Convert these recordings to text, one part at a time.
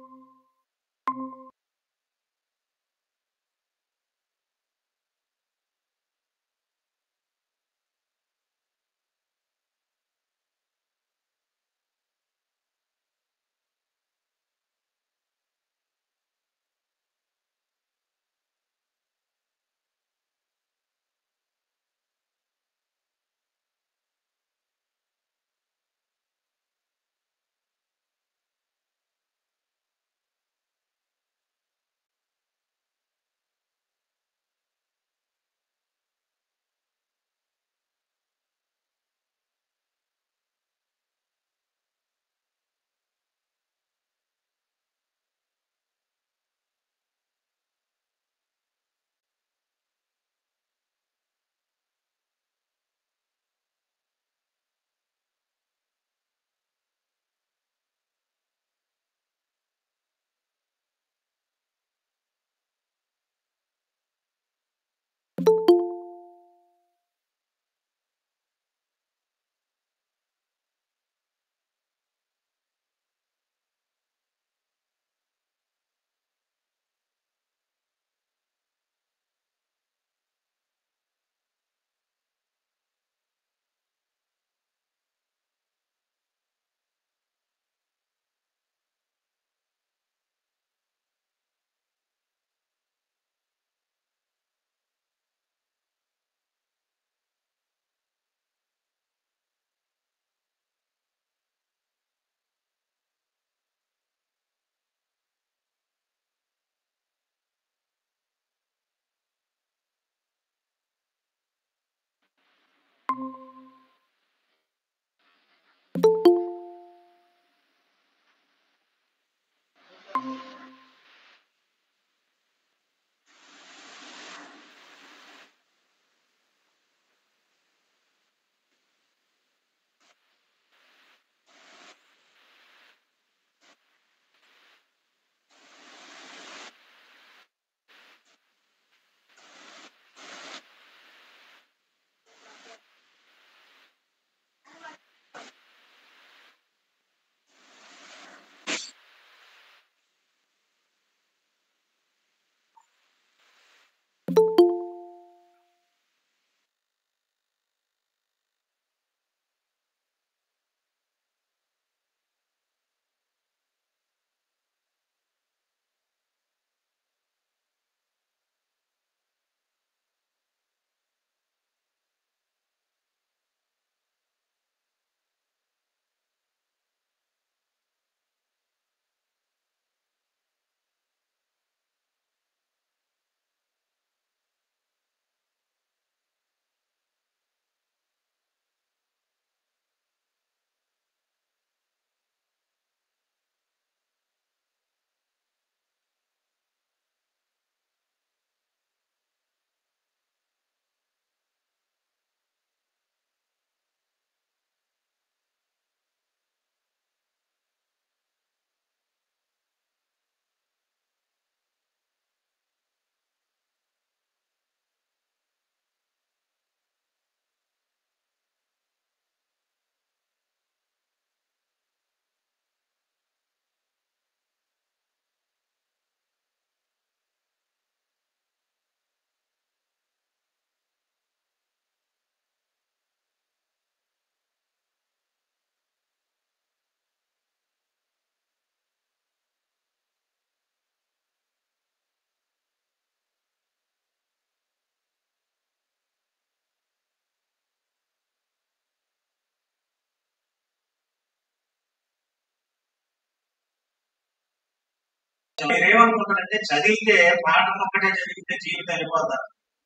మీరేమనుకుంటారంటే చదివితే పాఠం ఒక్కటే చదివితే జీవితం వెళ్ళిపోతారు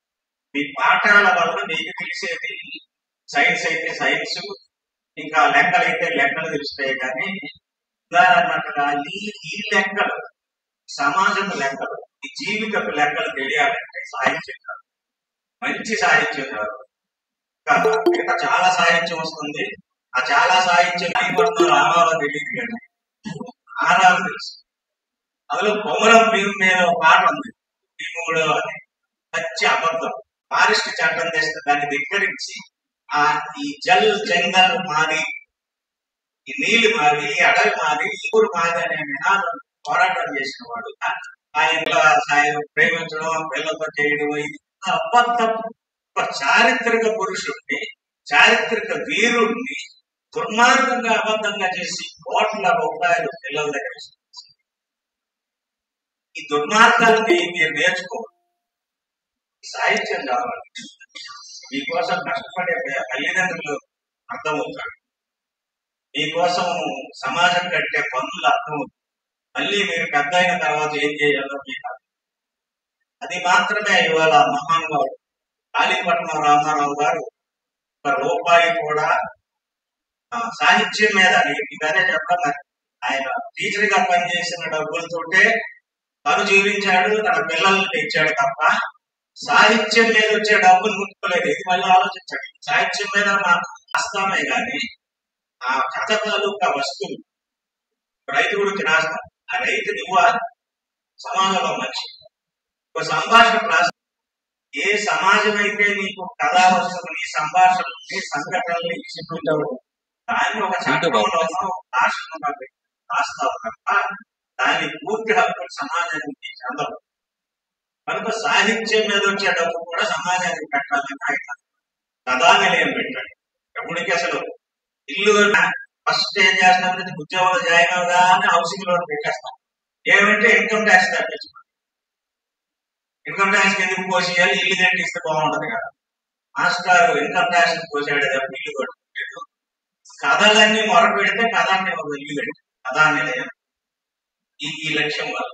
మీ పాఠాల వల్ల మీకు తెలిసేది సైన్స్ అయితే సైన్స్ ఇంకా లెక్కలు అయితే లెక్కలు తెలుస్తాయి కానీ ఉదాహరణగా ఈ ఈ లెక్కలు సమాజం లెక్కలు ఈ జీవితపు లెక్కలు తెలియాలంటే సాహిత్యం కాదు మంచి సాహిత్యం కాదు కాదు. ఇంకా చాలా సాహిత్యం వస్తుంది ఆ చాలా సాహిత్యం అయిపోతున్న రామారావు తెలియదు కానీ ఆనాలు తెలుసు అందులో కొమరం భీం మీద ఒక పాట ఉంది భీముడు అని పచ్చి అబద్ధం ఫారెస్ట్ చట్టం చేస్తే దాన్ని ధిక్కరించి ఆ ఈ జల్ జంగల్ మాది ఈ నీళ్ళు మాది ఈ అడవి మాది ఈ ఊరు మాది అనే నినాదం పోరాటం చేసిన వాడు ఆయన ఆయన ప్రేమించడం పిల్లలతో చేయడం ఇది అబద్ధం ఒక చారిత్రక పురుషుడిని చారిత్రక వీరుడిని దుర్మార్గంగా అబద్ధంగా చేసి కోట్ల రూపాయలు పిల్లల దగ్గర తీసుకొచ్చి, ఈ దుర్మార్గాల్ని మీరు నేర్చుకోవాలి సాహిత్యం కావాలి మీకోసం కష్టపడే తల్లిదండ్రులు అర్థమవుతారు మీకోసం సమాజం కట్టే పనులు అర్థమవుతాయి మళ్ళీ మీరు పెద్ద అయిన తర్వాత ఏం చేయాలో మీకు అర్థం. అది మాత్రమే ఇవాళ మహానుభావుడు కాళీపట్నం రామారావు గారు ఒక రూపాయి కూడా ఆ, సాహిత్యం మీద మీకు అదే చెప్పాలి ఆయన టీచర్ గా పనిచేసిన డబ్బులతోటే తను జీవించాడు తన పిల్లల్ని ఇచ్చాడు తప్ప సాహిత్యం మీద వచ్చే డబ్బులు ముట్టుకోలేదు ఇది మళ్ళీ ఆలోచించాడు సాహిత్యం మీద మాకు రాస్తామే కానీ ఆ కథ తాలూకా వస్తువు రైతు గురించి రాస్తాం ఆ రైతుని ఇవ్వాలి సమాజంలో మనిషి ఒక సంభాషణ రాస్తాం ఏ సమాజం అయితే నీకు కథా వస్తువుని సంభాషణని సంఘటనల్ని ఇస్తుంటావు దాన్ని ఒక చట్టంలోనో రాష్ట్రంలో రాస్తావు తప్ప దాని పూర్తి హక్కులు సమాజానికి చెందవు కనుక సాహిత్యం మీద వచ్చే డబ్బు కూడా సమాజానికి పెట్టాలని ఆయన కథా నిలయం పెట్టాడు ఎప్పటికీ అసలు ఇల్లు ఫస్ట్ ఏం చేస్తామంటే ఉద్యోగంలో జాయిన్ అవగానే హౌసింగ్ లోన్ పెట్టేస్తాం ఏమంటే ఇన్కమ్ ట్యాక్స్ తప్పించుకోండి ఇన్కమ్ ట్యాక్స్ ఎందుకు పోసేయాలి ఇల్లు కట్టి ఇస్తే బాగుంటది కదా మాస్టర్ ఇన్కమ్ ట్యాక్స్ పోసాడు తప్ప ఇల్లు కట్టుకోలేదు కథలన్నీ మొర పెడితే కథాన్ని ఒక ఇల్లు కట్టి కథా నిలయం ఈ ఈ లక్ష్యం వల్ల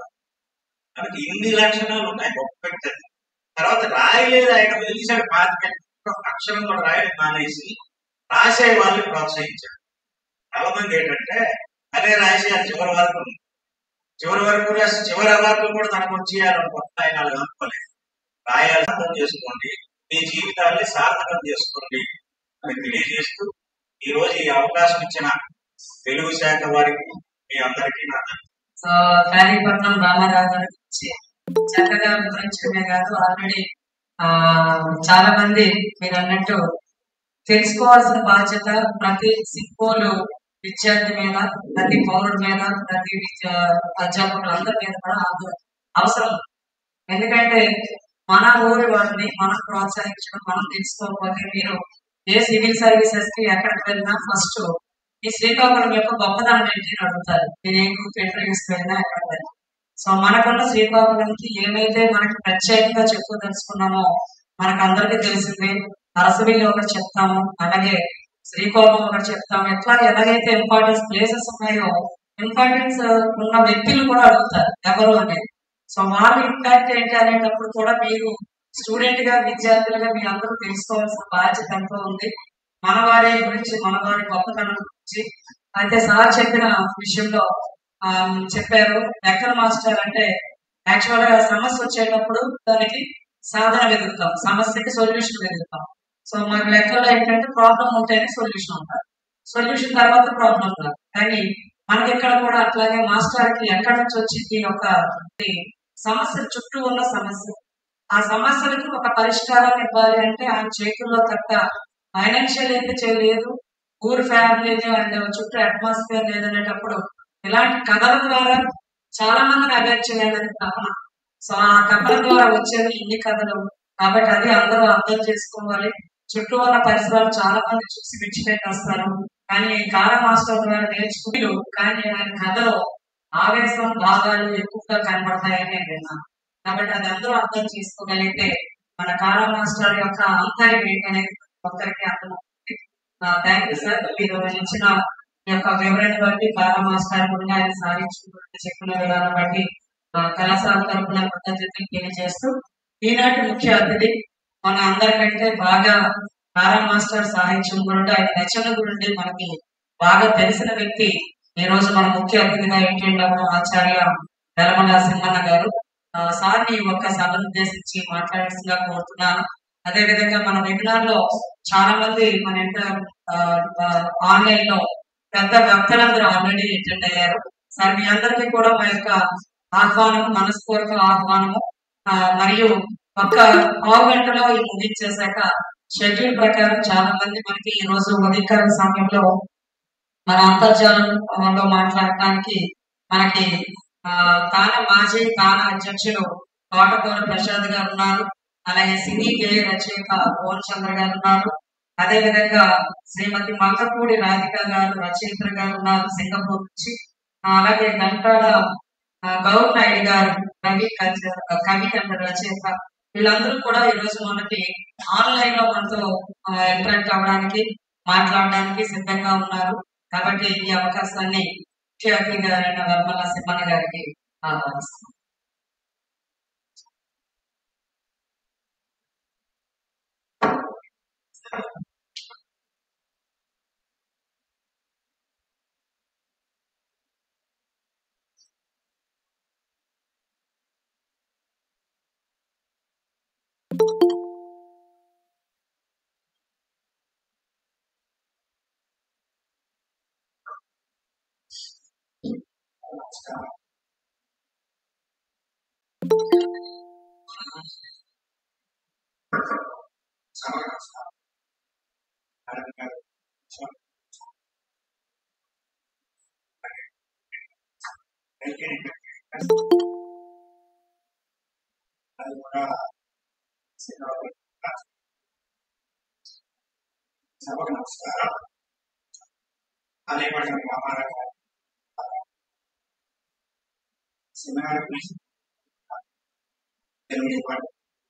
మనకి ఇన్ని లక్షణాలు ఉన్నాయి గొప్ప వ్యక్తి అని. తర్వాత రాయలేదు ఆయన వదిలేసాడు పాతిక అక్షరం కూడా రాయడం మానేసి రాసే వాళ్ళని ప్రోత్సహించాడు చాలా మంది ఏంటంటే అదే రాసేయాలి చివరి వరకు ఉంది. చివరి వరకు రాసి చివరి అవార్డులు కూడా తనకు వచ్చేయాలనుకుంటే ఆయన అలా అనుకోలేదు రాయాలి అర్థం చేసుకోండి మీ జీవితాన్ని సార్థకం చేసుకోండి అని తెలియజేస్తూ ఈ రోజు ఈ అవకాశం ఇచ్చిన తెలుగు శాఖ వారికి మీ అందరికీ నా సో కాళీపట్నం రామారావు గారి గురించి చక్కగా వివరించడమే కాదు ఆల్రెడీ ఆ చాలా మంది మీరు అన్నట్టు తెలుసుకోవాల్సిన బాధ్యత ప్రతి సిక్కోలు విద్యార్థి మీద ప్రతి పౌరుడి మీద ప్రతి విద్యా అధ్యాపకులు అందరి మీద కూడా అవ- అవసరం ఎందుకంటే మన ఊరి వారిని మనం ప్రోత్సహించడం మనం తెలుసుకోకపోతే మీరు ఏ సివిల్ సర్వీసెస్ కి ఎక్కడికి వెళ్ళినా ఫస్ట్ ఈ శ్రీకాకుళం యొక్క గొప్పదనం ఏంటి అని అడుగుతారు నేను ఏ గ్రూప్ ఇంటర్వ్యూస్ వెళ్ళినా ఎక్కడ వెళ్ళినా సో మనకున్న శ్రీకాకుళంకి ఏమైతే మనకి ప్రత్యేకంగా చెప్పదలుచుకున్నామో మనకు అందరికీ తెలిసిందే అరసవిల్లి ఒకటి చెప్తాము అలాగే శ్రీకాకుళం ఒకటి చెప్తాము ఎట్లా ఎలాగైతే ఇంపార్టెన్స్ ప్లేసెస్ ఉన్నాయో ఇంపార్టెన్స్ ఉన్న వ్యక్తులు కూడా అడుగుతారు ఎవరు అనేది సో వాళ్ళ ఇంపాక్ట్ ఏంటి అనేటప్పుడు కూడా మీరు స్టూడెంట్ గా విద్యార్థులుగా మీ అందరూ తెలుసుకోవాల్సిన బాధ్యత ఎంతో ఉంది మన వారి గురించి మన వారి గొప్పతనం గురించి అయితే సార్ చెప్పిన విషయంలో ఆ, చెప్పారు లెక్కల మాస్టర్ అంటే యాక్చువల్ గా సమస్య వచ్చేటప్పుడు దానికి సాధన వెతుకుతాం సమస్యకి సొల్యూషన్ వెతుకుతాం సో మాకు లెక్కల్లో ఏంటంటే ప్రాబ్లం ఉంటేనే సొల్యూషన్ ఉంటారు సొల్యూషన్ తర్వాత ప్రాబ్లం రాదు కానీ మనకి ఇక్కడ కూడా అట్లాగే మాస్టర్ కి ఎక్కడి నుంచి వచ్చింది ఒక ఈ సమస్య చుట్టూ ఉన్న సమస్య ఆ సమస్యలకు ఒక పరిష్కారం ఇవ్వాలి అంటే ఆయన చేతుల్లో తప్ప ఫైనాన్షియల్ అయితే చేయలేదు ఊరు ఫ్యామిలీ అండ్ చుట్టూ అట్మాస్ఫియర్ లేదనేటప్పుడు ఇలాంటి కథల ద్వారా చాలా మందిని అవేర్ చేయాలని తపన సో ఆ కథల ద్వారా వచ్చేది ఇన్ని కథలు కాబట్టి అది అందరూ అర్థం చేసుకోవాలి చుట్టూ ఉన్న పరిసరాలు చాలా మంది చూసి విడిచిపెట్టి వస్తారు కానీ కార మాస్టర్ ద్వారా నేర్చుకుని కానీ ఆయన కథలో ఆవేశం భాగాలు ఎక్కువగా కనబడతాయని నేను విన్నాను కాబట్టి అది అందరూ అర్థం చేసుకోగలిగితే మన కారా మాస్టర్ యొక్క అంతర్యం ఏంటనేది ఒక్కరికి అర్థమవుతుంది థ్యాంక్ యూ సార్ మీరు ఇచ్చిన ఈ యొక్క వివరణ బట్టి కారా మాస్టర్ గురించి ఆయన సాధించుకుంటూ చెప్పిన విధానం బట్టి ఆ, కళాశాల తరపున కృతజ్ఞతలు తెలియజేస్తూ ఈనాటి ముఖ్య అతిథి మన అందరికంటే బాగా కారా మాస్టర్ సాహిత్యం గురించి ఆయన రచన గురించి మనకి బాగా తెలిసిన వ్యక్తి ఈ రోజు మన ముఖ్య అతిథిగా ఏంటంటే ఆచార్య వెలమల సింహన్న గారు ఆ, సార్ని ఒక్క సభను ఉద్దేశించి మాట్లాడాల్సిందిగా కోరుతున్నాను అదే విధంగా మన వెబినార్ లో చాలా మంది మన ఇంటర్ ఆన్లైన్ లో పెద్ద భక్తులందరూ ఆల్రెడీ అటెండ్ అయ్యారు సార్ మీ అందరికీ కూడా మా యొక్క ఆహ్వానం మనస్ఫూర్వక ఆహ్వానము ఆ, మరియు ఒక్క పావు గంటలో ఇది ముగించేశాక షెడ్యూల్ ప్రకారం చాలా మంది మనకి ఈ రోజు ఉదయకాల సమయంలో మన అంతర్జాలంలో మాట్లాడటానికి మనకి ఆ, తాన మాజీ తాన అధ్యక్షులు తోటకూర ప్రసాద్ గారు ఉన్నారు అలాగే సినీ గేయ రచయిత పవన్ చంద్ర గారు ఉన్నారు అదే విధంగా శ్రీమతి మంగపూడి రాధిక గారు రచయిత్ర గారు ఉన్నారు సింగపూర్ నుంచి ఆ, అలాగే గంటాడ ఆ, గౌర్ నాయుడు గారు రవి కల్చర్ కవి అండ్ రచయిత వీళ్ళందరూ కూడా ఈ రోజు మనకి ఆన్లైన్ లో మనతో ఇంటరాక్ట్ అవ్వడానికి మాట్లాడడానికి సిద్ధంగా ఉన్నారు కాబట్టి ఈ అవకాశాన్ని ముఖ్య అతిథిగా అయిన వర్మల సింహన్న గారికి ఆహ్వానిస్తున్నాం అది కూడా సభకు నమస్కారం అలేపట్ల రామారావు గారు సెమినార్ గురించి తెలియజేయబడి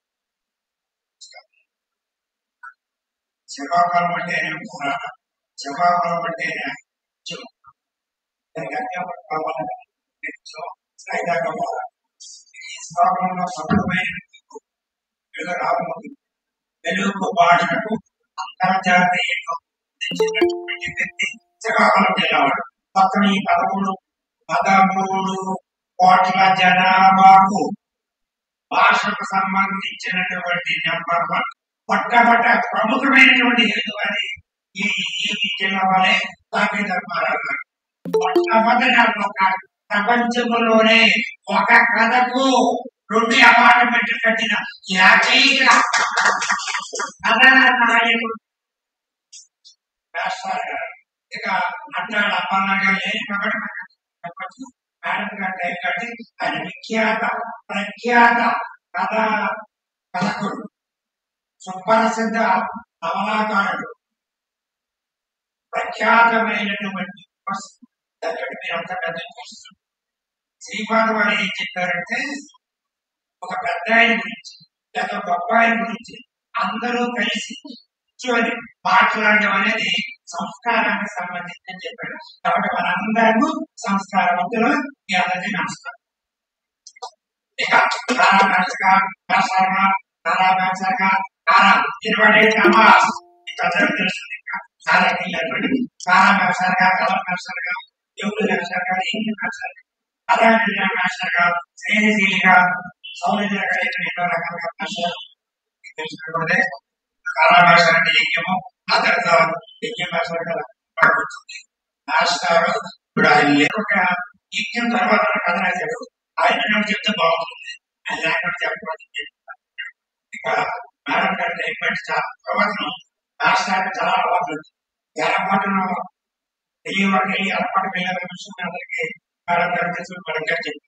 శివాకాలం అంటేనే పురాణం శివాకాలం అంటేనే నిత్యం. దానికి అజ్ఞాపక కావాలని నిత్యం సాయిదాకా పోవాలి. ఈ శ్లోకంలో సఫలమైన వెలుగు రాబోతుంది వెలుగు భాషకు అంతర్జాతీయంగా గుర్తించినటువంటి వ్యక్తి శ్రీకాకుళం జిల్లావాడు పక్కన ఈ పదమూడు పదమూడు కోట్ల జనాభాకు భాషకు సంబంధించినటువంటి నెంబర్ వన్ పట్టబట్ట ప్రముఖమైనటువంటి హేతు అది ఈ ఈ జిల్లా వాళ్ళే స్వామి ధర్మారావు గారు మొట్టమొదటి ఒక ప్రపంచంలోనే ఒక కథకు రెండు అపార్ట్మెంట్ కట్టిన ఏకైక కథన నాయకుడు మాస్టర్ గారు ఇక అట్లాడు అప్పన్న గారు ఏం కాబట్టి చెప్పచ్చు మేడం గారు టైం కట్టి ఆయన విఖ్యాత ప్రఖ్యాత కథ కథకుడు సుప్రసిద్ధ నవలాకారుడు ప్రఖ్యాతమైనటువంటి పుస్తకం. దానికి మీరు అంత పెద్ద పుస్తకం. శ్రీపాద వారు ఏం చెప్పారంటే ఒక పెద్ద ఆయన గురించి లేదా ఒక గొప్ప ఆయన గురించి అందరూ కలిసి కూర్చొని మాట్లాడడం అనేది సంస్కారానికి సంబంధించి అని చెప్పాడు కాబట్టి మనందరము సంస్కారవంతులు మీ అందరికీ నమస్కారం ఇక కారా నరసగా కాసారగా కారా నరసగా కారా ఇరవై అమాస్ అందరూ తెలుస్తుంది ఇంకా చాలా తెలియదు కారా నరసగా కలం నరసగా దేవుడు నరసగా ఏంటి నరసగా అలాంటి నరసగా శ్రేయశీలిగా సౌలభ్యంగా ఎన్నో రకాలుగా భాషలు తెలుసుకుంటే కారా భాష అంటే యజ్ఞము ఆ తర్వాత యజ్ఞ భాష పడుతుంది మాస్టారు ఇప్పుడు ఆయన లేక యజ్ఞం తర్వాత కథ రాశాడు ఆయన నాకు చెప్తే బాగుంటుంది ఆయన లేకుండా చెప్పకూడదు ఇక మేడం గారి ఇప్పటి చాలా ప్రవచనం మాస్టర్ చాలా అలవాట్లు ఎలపాటును తెలియవాడికి వెళ్ళి అలపాటు వెళ్ళాలని విషయం అందరికీ మేడం గారు తెలుసు మేడం గారు చెప్పి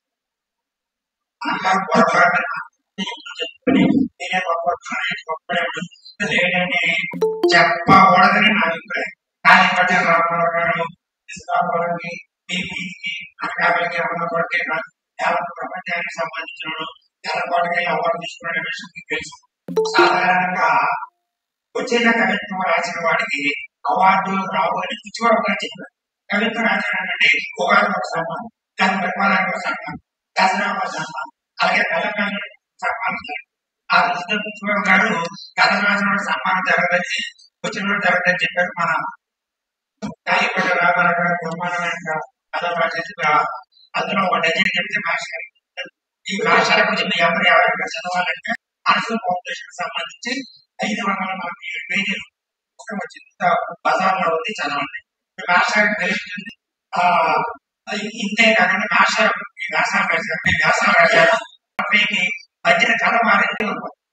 అందరూ పొరపాటు చెప్పుకుని నేనే గొప్ప గొప్ప లేదని చెప్పకూడదని నా అభిప్రాయం కానీ పట్టిన రామారావు గారు తీసుకోవాలని మీ వీధికి అనకాపల్లికి అమ్మ కొరకే కాదు యావత్ ప్రపంచానికి సంబంధించిన తెల్లపాటుగా అవార్డు తీసుకునే విషయం మీకు తెలుసు సాధారణంగా వచ్చిన కవిత్వం రాసిన వాడికి అవార్డులు రావు అని పిచ్చివాడుగా చెప్పారు కవిత్వం రాసిన అంటే ఉగాది ఒక సన్మానం దాని పరిపాలనకు ఒక సన్మానం దసరా ఒక సన్మానం అలాగే తెలంగాణ సన్మానించారు ఆ కృష్ణ పిచ్చివాడు గారు కథ రాసిన వాడు సన్మానం జరగదని వచ్చిన వాడు జరగదని చెప్పారు మన కాయపడ్డ రామారావు గారు బ్రహ్మాండమైన కథ రాసేసి అందులో ఒక డజన్ చెప్తే భాష ఈ భాషల గురించి మీ ఎవరు ఎవరైనా చదవాలంటే మనసు ఫౌండేషన్ సంబంధించి ఐదు వందల నలభై ఏడు పేజీలు పుస్తకం వచ్చింది బజార్ లో ఉంది చదవండి ఈ భాష తెలుస్తుంది ఆ ఇంతే కాకుండా భాష ఈ వ్యాసాలు రాశారు ఈ వ్యాసాలు రాశారు మీకు మధ్యన కథ మారింది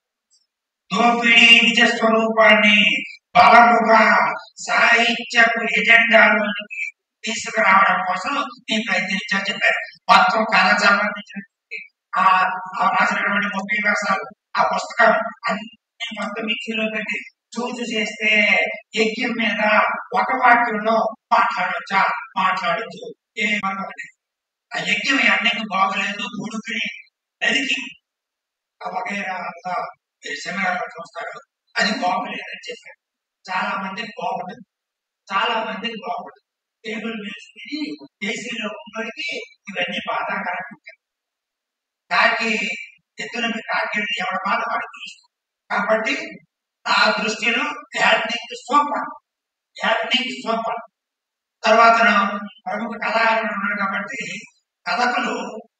దోపిడీ నిజ స్వరూపాన్ని బలముగా సాహిత్యపు ఎజెండాలోకి తీసుకురావడం కోసం నేను ప్రయత్నించా చెప్పారు మొత్తం కథ సంబంధించిన ఆ ఆ రాసినటువంటి ముప్పై వ్యాసాలు ఆ పుస్తకం అన్ని మొత్తం మిక్సీలో పెట్టి చూసి చేస్తే యజ్ఞం మీద ఒక వాక్యంలో మాట్లాడొచ్చా మాట్లాడచ్చు ఏ ఒకటి ఆ యజ్ఞం అన్నికి బాగలేదు కొడుకుని నదికి ఆ వగైరా అంతా సెమినార్ చూస్తారు అది బాగలేదని చెప్పారు చాలా మందికి బాగుంటుంది చాలా మందికి బాగుంటుంది టేబుల్ వేసుకుని ఏసీలో ఉన్నోడికి ఇవన్నీ బాధాకరంగా ఉంటాయి కాకి ఎత్తున కాకి ఎవరి బాధ వాడు చూస్తుంది కాబట్టి ఆ దృష్టిలో యాడ్నింగ్ సూపర్ యాడ్నింగ్ సూపర్ తర్వాత ప్రముఖ కళాకారుడు ఉన్నాడు కాబట్టి కథకులు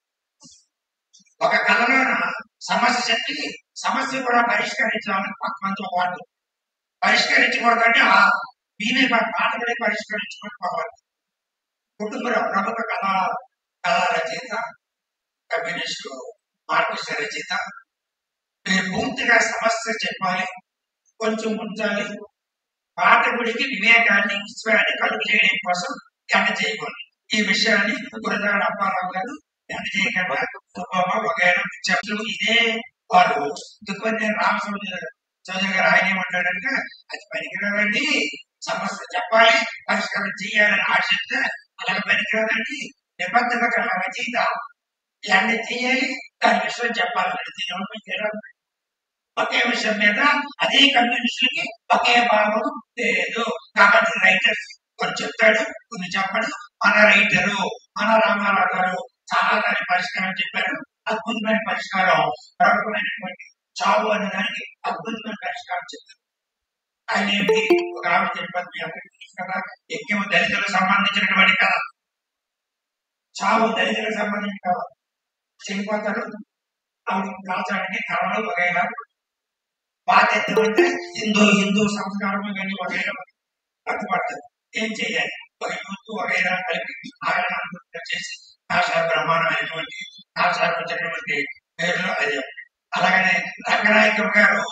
ఒక కథలోన సమస్య చెప్పి సమస్య కూడా పరిష్కరించాలని కొంతమంది వాళ్ళు పరిష్కరించకూడదంటే ఆ మీనే పాట కూడా పరిష్కరించుకొని పోవాలి కుటుంబ ప్రముఖ కళ కళా రచయిత కమ్యూనిస్టు మార్క్సిస్ట్ రచయిత మీరు పూర్తిగా సమస్య చెప్పాలి కొంచెం ఉంచాలి పాఠకుడికి వివేకాన్ని విశ్వాన్ని కలుగు చేయడం కోసం గంట చేయకూడదు ఈ విషయాన్ని గురజాడ అప్పారావు గారు గంట చేయకుండా సుబ్బమ్మ వగైరా చెట్లు ఇదే వారు దుఃఖండి రామస్వామి చౌదరి గారు ఆయన ఏమంటాడంటే అది పనికిరాదండి సమస్య చెప్పాలి పరిష్కారం చేయాలని ఆశిస్తే అలాగే పనికిరాదండి నిబద్ధత గల రచయిత ఇలాంటి చేయాలి దాని విషయం చెప్పాలని దీని ఒకే విషయం మీద అదే కమ్యూనిస్టులకి ఒకే భావం లేదు కాబట్టి రైటర్స్ కొన్ని చెప్తాడు కొన్ని చెప్పడు మన రైటరు మన రామారావు గారు చాలా దాని పరిష్కారం చెప్పారు అద్భుతమైన పరిష్కారం ప్రముఖమైనటువంటి చావు అనే దానికి అద్భుతమైన పరిష్కారం చెప్పారు ఆయన ఏంటి ఒక ఆమె చెప్పారు మీ అందరికీ తెలుసు కదా యజ్ఞం దళితులకు సంబంధించినటువంటి కథ చావు దళితులకు సంబంధించిన కథ చనిపోతాడు ఆవిడ కాల్చడానికి కర్రలు వగైరా బాధ్యత అంటే హిందూ హిందూ సంస్కారం కానీ వగైరా పట్టుబడతారు ఏం చేయాలి ఒక యూత్ వగైరా కలిపి ఆయన చేసి ఆశా బ్రహ్మాండమైనటువంటి ఆశాపించినటువంటి పేర్లు అది అలాగనే రంగనాయకం గారు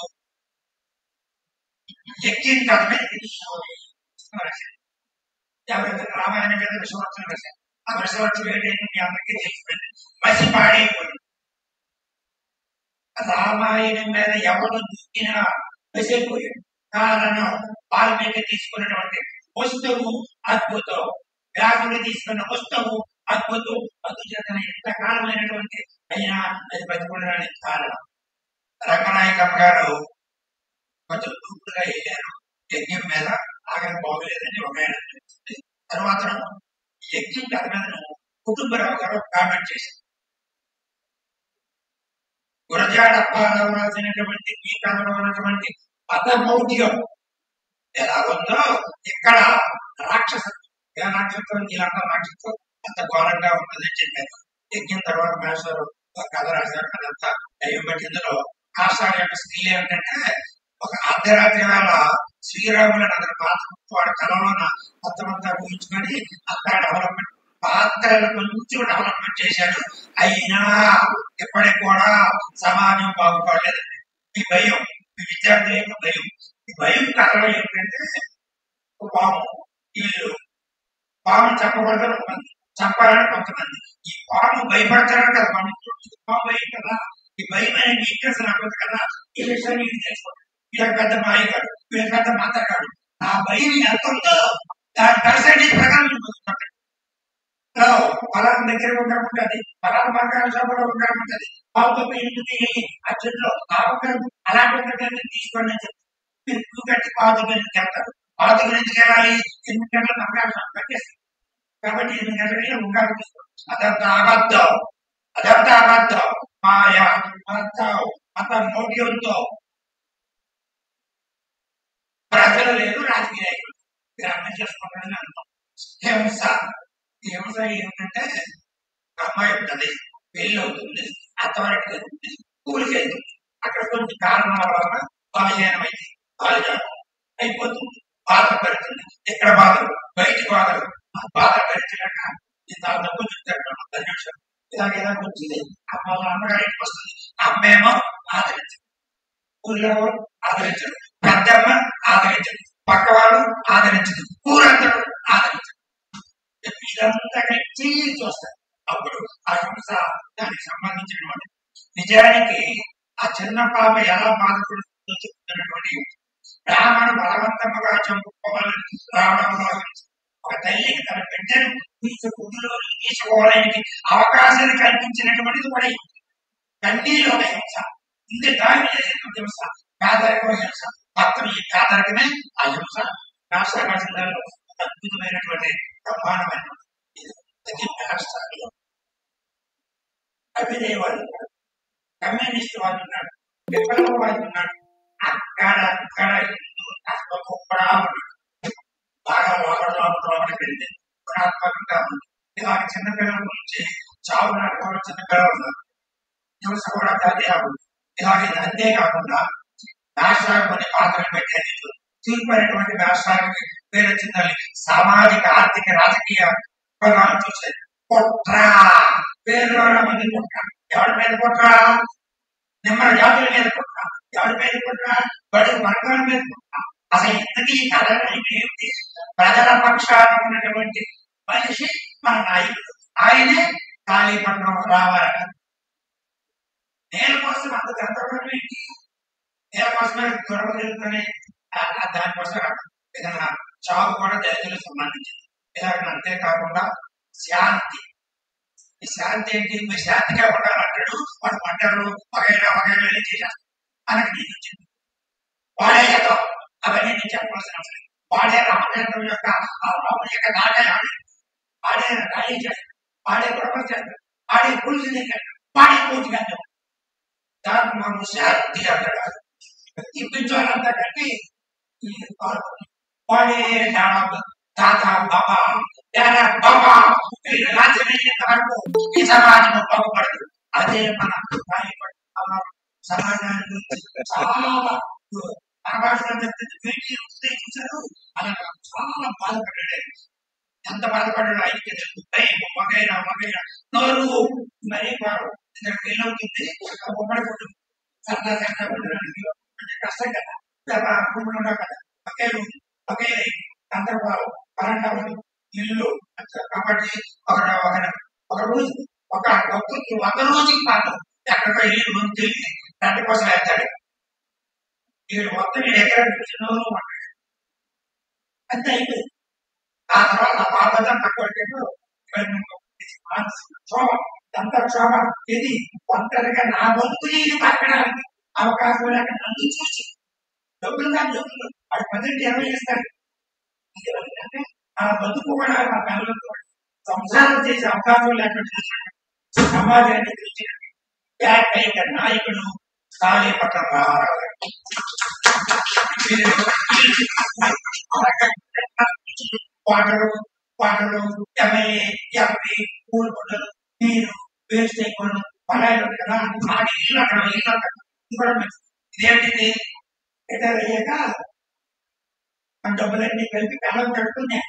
యజ్ఞం కథ మీద రాశారు ఎవరైతే రామాయణ మీద విశ్వవర్తం రాశారు ఆ విశ్వవర్తం ఏంటంటే మీ అందరికీ తెలిసిపోయింది మసి పాడైపోయింది రామాయణం మీద ఎవరు దూకినా వెసిపోయాడు కారణం వాల్మీకి తీసుకున్నటువంటి వస్తువు అద్భుతం వ్యాసుడు తీసుకున్న వస్తువు అద్భుతం అందుచేత ఎంతకాలమైనటువంటి అయినా అది బతికుండడానికి కారణం రంగనాయకమ్మ గారు కొంచెం దూకుడుగా వెళ్ళారు యజ్ఞం మీద ఆగని బాగోలేదని ఒక ఆయన చెప్తుంది. తర్వాత యజ్ఞం కథ మీద కుటుంబరావు గారు కామెంట్ చేశారు గురజాడప్పారావు రాసినటువంటి ఈ కథలో ఉన్నటువంటి పదమౌఢ్యం ఎలా ఉందో ఇక్కడ రాక్షస ఏ నక్షత్రం ఇలాంటి నక్షత్రం అంత ఘోరంగా ఉన్నదని చెప్పారు యజ్ఞం తర్వాత మేషారు ఒక కథ రాశారు అదంతా దయ్యం బట్టి ఇందులో ఆషాఢ యొక్క స్త్రీ ఏమిటంటే ఒక అర్ధరాత్రి వేళ శ్రీరాములు అతని పాత్ర వాడి కళలోన మొత్తం అంతా ఊహించుకొని అంతా డెవలప్మెంట్ పాత్రలు కొంచెం డెవలప్మెంట్ చేశాడు అయినా ఇప్పటికి కూడా సమాజం బాగుపడలేదు ఈ భయం ఈ విద్యార్థుల యొక్క భయం ఈ భయం కథలో ఏంటంటే ఒక పాము వీళ్ళు పాము చెప్పకూడదని ఉంటుంది చంపాలని కొంతమంది ఈ పాము భయపడతాడు కదా మనం పాము భయం కదా ఈ భయం అనేది ఇంట్రెస్ట్ రాకూడదు కదా ఈ విషయాన్ని ఇది తెలుసుకోండి వీళ్ళకి పెద్ద మాయగాడు వీళ్ళకి పెద్ద మాతగాడు ఆ భయం ఎంత ఉందో దాని పర్సెంటేజ్ ప్రకారం చూపిస్తుంది పలానా దగ్గర ఉంగరం ఉంటుంది పలానా బంగారు సభలో ఉంగరం ఉంటుంది పావుతో పెయింట్ ఆ చెట్లో ఆ ఉంగరం అలాంటి ఉంగరం తీసుకోండి అని చెప్పి మీరు క్యూ కట్టి పావు దగ్గర నుంచి వెళ్తారు పావు దగ్గర నుంచి వెళ్ళాలి ఎనిమిది గంటల బంగారు సభ కట్టేస్తారు కాబట్టి ఎనిమిది గంటలకి ఉంగరం తీసుకోండి అదంతా అబద్ధం అదంతా అబద్ధం మాయ అబద్ధం అంత మౌఢ్యంతో ప్రజలు లేదు రాజకీయ నాయకులు మీరు అర్థం చేసుకుంటారని అంటాం హింస ఈ హింస ఏమిటంటే ఒక అమ్మాయి ఉంటుంది పెళ్లి అవుతుంది అత్తవారికి వెళ్తుంది కూలికి వెళ్తుంది అక్కడ కొన్ని కారణాల వలన బలహీనమైంది బాధ అయిపోతుంది బాధ పెడుతుంది ఇక్కడ బాధలు బయట బాధలు ఆ బాధ పెంచలేక ఇంత డబ్బు చెప్తాడు పది నిమిషాలు ఇలాగ ఇలా వచ్చింది అమ్మ వాళ్ళ అమ్మగారికి వస్తుంది అమ్మేమో ఆదరించదు ఊళ్ళో ఆదరించడు పెద్దమ్మ ఆదరించదు పక్క వాళ్ళు ఆదరించదు ఊరందరూ ఆదరించదు ఇదంతా కలిసి చూస్తారు అప్పుడు ఆ హింస దానికి సంబంధించినటువంటి నిజానికి ఆ చిన్న పాప ఎలా బాధపడుతుందో చెప్తున్నటువంటి బ్రాహ్మణ బలవంతముగా చంపుకోవాలని రావడంలో ఒక తల్లికి తన బిడ్డను తీసి గుడ్డులో తీసుకోవడానికి అవకాశాన్ని కల్పించినటువంటిది కూడా కన్నీలో హింస ఇంటి దాడి చేసిన హింస పేదరికం హింస మొత్తం ఈ పేదరికమే ఆ హింస రాష్ట్ర జిల్లాలో అద్భుతమైనటువంటి బ్రహ్మాండమైన ఇది ప్రతి రాష్ట్రాల్లో అభినయ వాళ్ళు ఉన్నారు కమ్యూనిస్ట్ వాళ్ళు ఉన్నారు విప్లవ వాళ్ళు ఉన్నారు అక్కడ అక్కడ కూడా ఉన్నాడు బాగా లోపల లోపల లోపలికి వెళ్ళి గుణాత్మకంగా ఉంది ఇలాగ చిన్నపిల్లల గురించి చావు నాటుకోవడం చిన్నపిల్లలు ఉన్నారు హింస కూడా అదే ఉంది ఇలాగ ఇది అంతేకాకుండా రాష్ట్రానికి కొన్ని పాత్రలు పెట్టేది తీర్పైనటువంటి రాష్ట్రానికి పేరు వచ్చిందని సామాజిక ఆర్థిక రాజకీయ పదాలు చూసేది కుట్ర పేరులో మంది కుట్ర ఎవరి మీద కుట్ర నిమ్మల జాతుల మీద కుట్ర ఎవరి మీద కుట్ర బడి వర్గాల మీద కుట్ర అసలు ఇంతకీ ఈ కథ ఏమిటి ప్రజల పక్షాన ఉన్నటువంటి మనిషి మన నాయకుడు ఆయనే కాళీపట్నం రావాలట నేల కోసం అంత గందరగోళం ఏంటి నేల కోసమే గొడవ జరుగుతున్నాయి ఆ- ఆ దానికోసం ఏదైనా చావు కూడా దళితులకు సంబంధించింది ఇలా అంతేకాకుండా శాంతి ఈ శాంతి ఏంటి మీరు శాంతిగా ఉండాలంటాడు వాడు మంటలు వగైరా వగైరా వెళ్ళి చేశారు మనకి నేను వచ్చింది వాడే ఏదో అవన్నీ నేను చెప్పవలసిన అవసరం లేదు. వాడే రామచంద్రం యొక్క ఆ రాముడి యొక్క నాటకాలు వాడే రాయి చేస్తాడు వాడే గొడవ చేస్తాడు వాడే పులుసు తింటాడు వాడే పూర్తి చేస్తాడు దాన్ని మనం శాంతి అంటాడు తిప్పించాలంతా కట్టి ఈ వాడు- వాడే దాదాపు తాత బాబా దాదా బాబా వీళ్ళు రాజ్యం వెళ్ళేంత వరకు ఈ సమాజం బాగుపడదు అదే మన రాయపడి సమాజాన్ని గురించి చాలా పరమాత్మ వీడియో చూశారు అలా చాలా బాధపడ్డాడు ఎంత బాధపడ్డాడు ఆయనకి తెలుసు భయం వగైరా వగైరా నోరు మరీ వాడు ఇద్దరు వీలవుతుంది ఉమ్మడి కొట్టు సరదా సరదా ఉండడానికి కొంచెం కష్టం కదా చాలా ఉమ్మడి ఉండవు కదా ఒకే రూమ్ ఒకే అందరూ పరంగా ఉంది ఇల్లు కాబట్టి ఒక ఒక ఒక రోజు ఒక ఒక్క ఒక రోజుకి మాత్రం ఎక్కడికో ఇల్లు ముందు తిరిగి దాని కోసం వేస్తాడు వీడు మొత్తం వీడు ఎక్కడ కూర్చున్నావు అంటాడు అంతే అయిపోయింది ఆ తర్వాత ఆ పాపదంతా తక్కువ క్షోభ ఎంత క్షోభ ఇది ఒంటరిగా నా బతుకు నేను పక్కడానికి అవకాశం లేక నన్ను చూసి డబ్బులు కాదు డబ్బులు వాడు పదింటి ఇరవై ఇస్తాడు ఇది ఎవరికంటే ఆ బతుకు కూడా ఆ పిల్లలతో సంసారం చేసే అవకాశం లేకుండా సమాజాన్ని పిలిచిన బ్యాక్ అయిన నాయకుడు ఖాళీ పట్టణ రామారావు గారు. పాటలు పాటలు ఎమ్మెల్యే ఎంపీ ఊరు గుడ్డలు మీరు వేస్ట్ అయిపోవడం పడాయిలు కదా ఆడి ఇల్లు అక్కడ ఇల్లు అక్కడ ఇది కూడా మంచిది ఇదేంటిది రిటైర్ అయ్యాక ఆ డబ్బులన్నీ కలిపి కళ్ళం కడుతున్నాయి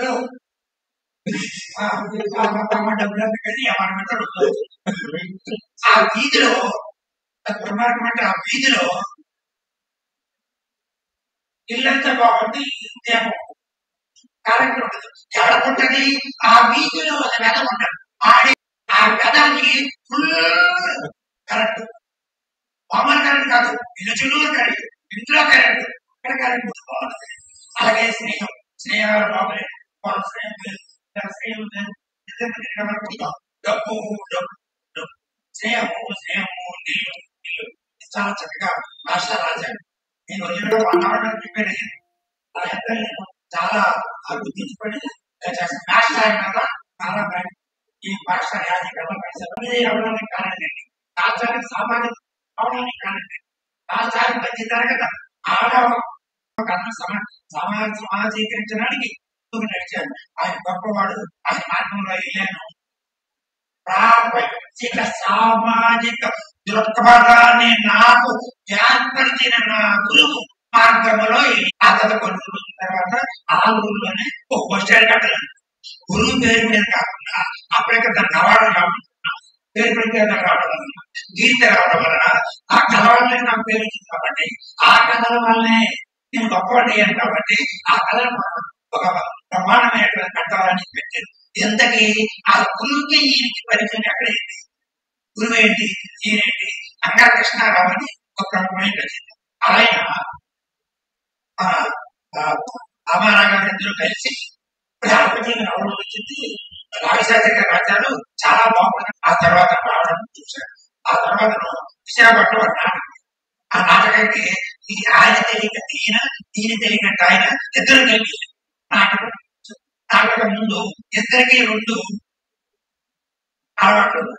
డబ్బులన్నీ కలిసి ఏమన్నట్టు ఆ వీధిలో దుర్మార్గం అంటే ఆ వీధిలో ఇల్లంతా బాగుంది ఇదేమో కరెంట్ ఉండదు ఎక్కడ ఉంటుంది ఆ వీధిలో ఒక వెద ఉంటాడు ఆడి ఆ వెదానికి ఫుల్ కరెంట్ మామూలు కరెంట్ కాదు ఇల్లు చుట్టూ కరెంట్ ఇంట్లో కరెంట్ ఇక్కడ కరెంట్ బాగుంటుంది అలాగే స్నేహం స్నేహాలు బాగులేదు వాళ్ళ స్నేహం లేదు ఇలా స్నేహం లేదు నిజంగా నిన్న వరకు ఉంటాం. డబ్బు డబ్బు డబ్బు స్నేహము స్నేహము నీళ్ళు నీళ్ళు ఇది చాలా చక్కగా రాష్ట్ర రాజాడు నేను వచ్చిన వాతావరణం ప్రిపేర్ అయ్యింది నా ఎంత నేను చాలా గుర్తించుకొని మాస్టర్ ఆయన కదా చాలా భయం. ఈ భాష రాజకీయాల్లో పరిస్థితి అవడానికి కారణం ఏంటి రాష్ట్రానికి సామాజిక అవడానికి కారణం ఏంటి రాష్ట్రానికి మంచి తరగతి ఆడవ కన్నా సమా సమాజ సమాజీకరించడానికి ముందుకు నడిచాడు ఆయన గొప్పవాడు ఆయన మార్గంలో వెళ్ళాను ప్రాపంచిక సామాజిక దృక్పథాన్ని నాకు ఏర్పరిచిన నా గురువు మార్గంలో అతను కొన్ని రోజుల తర్వాత ఆ ఊరిలోనే ఒక బస్ స్టాండ్ కట్టాను గురువు పేరు మీద కాకుండా అప్పటికే దాన్ని అవార్డు రావడం పేరు పెట్టేది రావడం వలన గీత రావడం వలన ఆ కథ వల్లనే నాకు పేరు వచ్చింది కాబట్టి ఆ కథల వల్లనే నేను గొప్పవాడి అయ్యాను కాబట్టి ఆ కథ ఒక ప్రమాణమైన ఇక్కడ కట్టాలని పెట్టారు ఎంతకి ఆ గురువుకి ఈయనకి పరిచయం ఎక్కడైంది గురువు ఏంటి ఈయనేంటి అంగా కృష్ణారావు అని ఒక ప్రముఖమైన రచయిత ఆయన ఆ, ఆ, రామారావు గారు ఇద్దరు కలిసి ఇప్పుడు అల్పజీవి నవలు వచ్చింది రాజశాస్త్రి గారు రాశారు చాలా బాగుంది ఆ తర్వాత రావడం చూశారు ఆ తర్వాత విశాఖపట్నం ఒక నాటకం ఆ నాటకానికి ఈ ఆయన తెలియక ఈయన ఈయన తెలియక ఆయన ఇద్దరు కలిపి నాటకం నాటకం ముందు ఇద్దరికి రెండు అలవాట్లు ఉన్నాయి.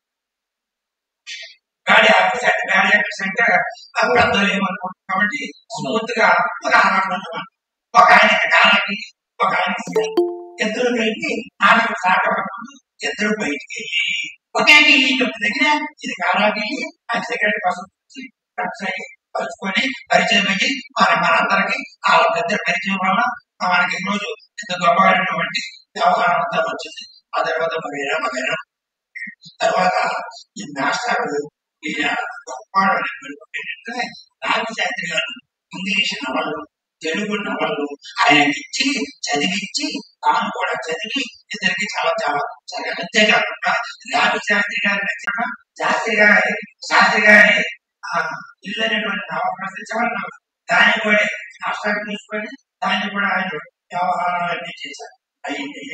గాడి ఆఫీస్ అంటే గాడి ఆఫీస్ అంటే అప్పుడు అందరూ ఏమనుకుంటారు కాబట్టి స్మూత్ గా ఒక అలవాటు ఉన్నమాట ఒక ఆయన కాలకి ఒక ఆయన ఇద్దరు కలిపి నాటకం సాగడం ఇద్దరు బయటికి వెళ్ళి ఒకే టీవీ దగ్గర ఇది కాలాకి అది సిగరెట్ కోసం వచ్చి కలుసుకొని పరిచయం అయ్యి మన మనందరికి ఆ పెద్ద పరిచయం వల్ల మనకి ఈ రోజు ఇంత గొప్పమైనటువంటి వ్యవహారం అంతా వచ్చింది ఆ తర్వాత మగైనా మగైనా తర్వాత ఈ మాస్టర్ ఈయన గొప్పవాడు అని పేరు ఏంటంటే రామశాస్త్రి గారు ఇంగ్లీష్ నవలు తెలుగు నవలు ఆయనకి ఇచ్చి చదివించి తాను కూడా చదివి ఇద్దరికి చాలా చాలా చాలా అంతేకాకుండా రామశాస్త్రి గారి రచన శాస్త్రి గారి శాస్త్రి గారి ఆ, ఇల్లు అనేటువంటి నవ ప్రసిద్ధమైన నవల. దాన్ని కూడా రాష్ట్రానికి తీసుకొని దాన్ని కూడా ఆయన వ్యవహారాలన్నీ చేశారు అయితే